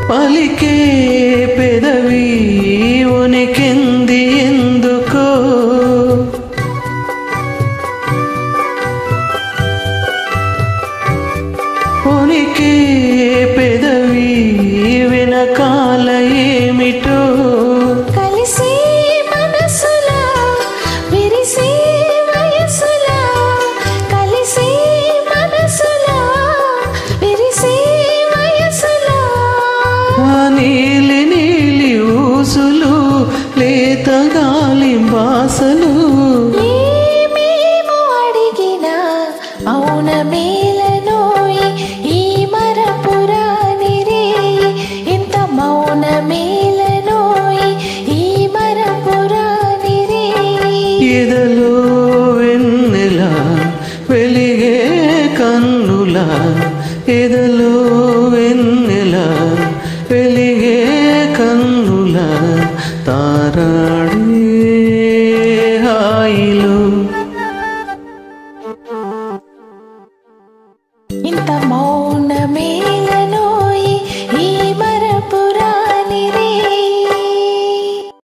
పలికే పెదవి ఉనికింది ఎందుకో ఉనికి పెదవి వెనకాల ఏమిటో కలిసే మనసులా విరిసే వయసులా కలిసే మనసులా విరిసే వయసులా ఆ నీలి నీలి ఊసులు లేత గాలి బాసలు ఏమేమో అడిగినా అవున మేలనోయి ఈ మరపురాని రే ఇంత మౌన మేలనోయి ఈ మరపురాని రే ఎదలో వెన్నెల వెలిగే కన్నుల ఎదలో వెన్నెల వెలిగే కన్నుల తారా